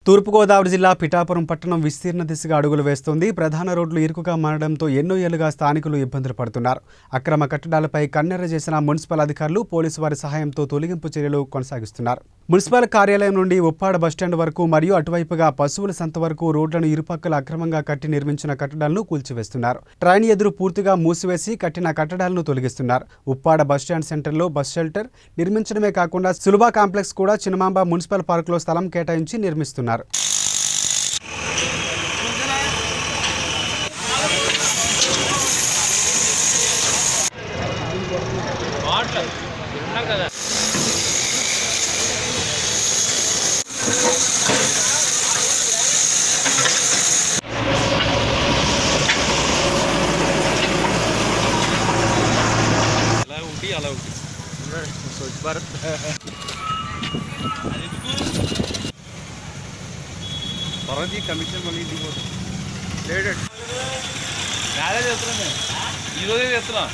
తూర్పుగోదావరి జిల్లా పిఠాపురం పట్టణం విస్తీర్ణ దిశగా అడుగులు వేస్తోంది ప్రధాన రోడ్లు ఇరుకుగా మారడంతో ఎన్నో ఏళ్లుగా స్థానికులు ఇబ్బందులు పడుతున్నారు అక్రమ కట్టడాలపై కన్నెర చేసిన మున్సిపల్ అధికారులు పోలీసు వారి సహాయంతో తొలగింపు చర్యలు కొనసాగిస్తున్నారు మున్సిపల్ కార్యాలయం నుండి ఉప్పాడ బస్టాండ్ వరకు మరియు అటువైపుగా పశువుల సంత వరకు రోడ్లను ఇరుపక్కల అక్రమంగా కట్టి నిర్మించిన కట్టడాలను కూల్చివేస్తున్నారు ట్రైన్ ఎదురు పూర్తిగా మూసివేసి కట్టిన కట్టడాలను తొలగిస్తున్నారు ఉప్పాడ బస్టాండ్ సెంటర్లో బస్ షెల్టర్ నిర్మించడమే కాకుండా సులభ కాంప్లెక్స్ కూడా చినమాంబ మున్సిపల్ పార్కులో స్థలం కేటాయించి నిర్మిస్తున్నారు అలా ఒకటి అలా ఒకటి స్వచ్ఛ భారత్ తర్వాత ఈ కమిషన్ మళ్ళీ ఇంటికి పోతుంది లేడెడ్ నాదే చేస్తున్నా నేను ఈరోజే చేస్తున్నా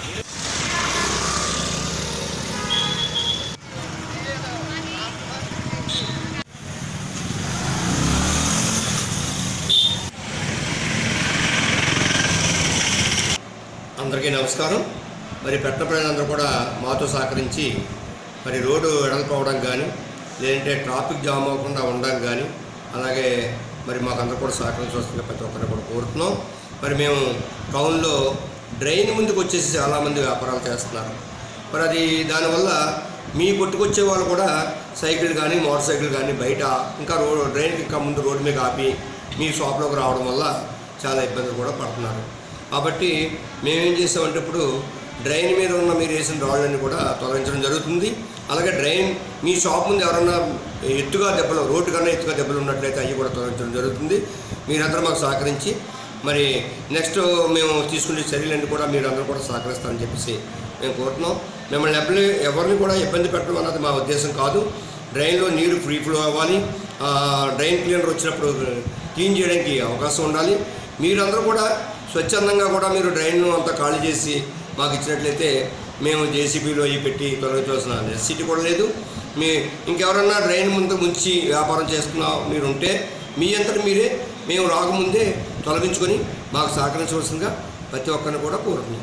అందరికీ నమస్కారం మరి పెట్ట ప్రజలందరూ కూడా మాతో సహకరించి మరి రోడ్డు వెడల్పోవడం కానీ లేదంటే ట్రాఫిక్ జామ్ అవ్వకుండా ఉండడం కానీ అలాగే మరి మాకు అందరూ కూడా సహకరించి వస్తుంది ప్రతి ఒక్కరిని కూడా కోరుతున్నాం మరి మేము టౌన్లో డ్రైన్ ముందుకు వచ్చేసి చాలామంది వ్యాపారాలు చేస్తున్నారు మరి అది దానివల్ల మీ కొట్టుకొచ్చే వాళ్ళు కూడా సైకిల్ కానీ మోటార్ సైకిల్ కానీ బయట ఇంకా రోడ్ డ్రైన్కి ఇంకా ముందు రోడ్డు మీద ఆపి మీ షాప్లోకి రావడం వల్ల చాలా ఇబ్బందులు కూడా పడుతున్నారు కాబట్టి మేమేం చేసామంటే ఇప్పుడు డ్రైన్ మీద ఉన్న మీరు వేసిన రాళ్ళని కూడా తొలగించడం జరుగుతుంది అలాగే డ్రైన్ మీ షాప్ ముందు ఎవరన్నా ఎత్తుగా దెబ్బలు రోడ్డు కన్నా ఎత్తుగా దెబ్బలు ఉన్నట్లయితే అవి కూడా తొలగించడం జరుగుతుంది మీరందరూ మాకు సహకరించి మరి నెక్స్ట్ మేము తీసుకునే చర్యలన్నీ కూడా మీరందరూ కూడా సహకరిస్తారని చెప్పేసి మేము కోరుతున్నాం మిమ్మల్ని ఎవరిని ఎవరిని కూడా ఇబ్బంది పెట్టడం అన్నది మా ఉద్దేశం కాదు డ్రైన్లో నీరు ఫ్రీ ఫ్లో అవ్వాలి ఆ, డ్రైన్ క్లీనర్ వచ్చినప్పుడు క్లీన్ చేయడానికి అవకాశం ఉండాలి మీరందరూ కూడా స్వచ్ఛందంగా కూడా మీరు డ్రైన్ను అంతా ఖాళీ చేసి మాకు ఇచ్చినట్లయితే మేము జేసీబీలో అవి పెట్టి తొలగించవలసిన నెసిటీ కూడా లేదు మీ ఇంకెవరన్నా డ్రైన్ ముందు ముంచి వ్యాపారం చేస్తున్నా మీరు ఉంటే మీ అంతటి మీరే మేము రాకముందే తొలగించుకొని మాకు సహకరించవలసిందిగా ప్రతి ఒక్కరిని కూడా కోరుతున్నాం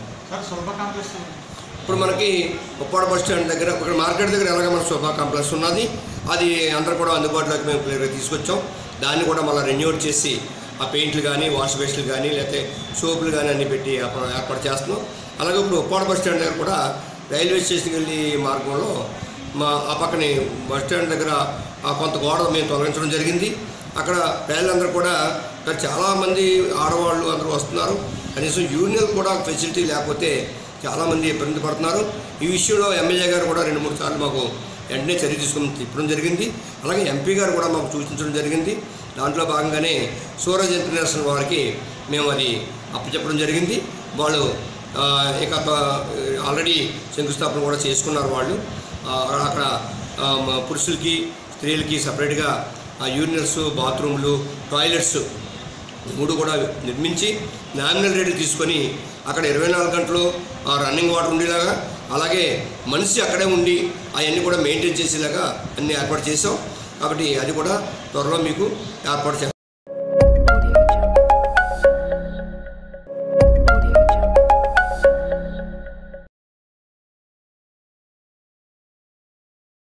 ఇప్పుడు మనకి ఉప్పాడ బస్ స్టాండ్ దగ్గర ఇక్కడ మార్కెట్ దగ్గర ఎలాగ మన శోభా కాంప్లెక్స్ ఉన్నది అది అందరూ కూడా అందుబాటులోకి మేము క్లియర్గా తీసుకొచ్చాం దాన్ని కూడా మళ్ళీ రెన్యూడ్ చేసి ఆ పెయింట్లు కానీ వాష్ బేస్లు కానీ లేకపోతే సోపులు కానీ అన్ని పెట్టి ఏర్పా- ఏర్పాటు చేస్తున్నాం అలాగే ఇప్పుడు ఉప్పాడ బస్ స్టాండ్ దగ్గర కూడా రైల్వే స్టేషన్కి వెళ్ళి మార్గంలో మా ఆ పక్కనే బస్ స్టాండ్ దగ్గర ఆ కొంత గోడ మేము తొలగించడం జరిగింది అక్కడ ప్రజలందరూ కూడా ఇక్కడ చాలామంది ఆడవాళ్ళు అందరూ వస్తున్నారు కనీసం యూనియన్ కూడా ఫెసిలిటీ లేకపోతే చాలామంది ఇబ్బంది పడుతున్నారు ఈ విషయంలో ఎమ్మెల్యే గారు కూడా రెండు మూడు సార్లు మాకు వెంటనే చర్య తీసుకుని తిప్పడం జరిగింది అలాగే ఎంపీ గారు కూడా మాకు సూచించడం జరిగింది దాంట్లో భాగంగానే సూరజ్ ఇంటర్నేషనల్ వారికి మేము అది అప్పచెప్పడం జరిగింది వాళ్ళు ఆ, ఇక త- ఆల్రెడీ శంకుస్థాపన కూడా చేసుకున్నారు వాళ్ళు ఆ, అక్కడ ఆ, మ- పురుషులకి స్త్రీలకి సపరేట్గా ఆ యూరినల్స్ బాత్రూమ్లు టాయిలెట్స్ మూడు కూడా నిర్మించి నామినల్ రేట్లు తీసుకొని అక్కడ ఇరవై నాలుగు గంటలు ఆ రన్నింగ్ వాటర్ ఉండేలాగా అలాగే మనిషి అక్కడే ఉండి అవన్నీ కూడా మెయింటైన్ చేసేలాగా అన్ని ఏర్పాటు చేసాం కాబట్టి అది కూడా త్వరలో మీకు ఏర్పాటు చేస్తాం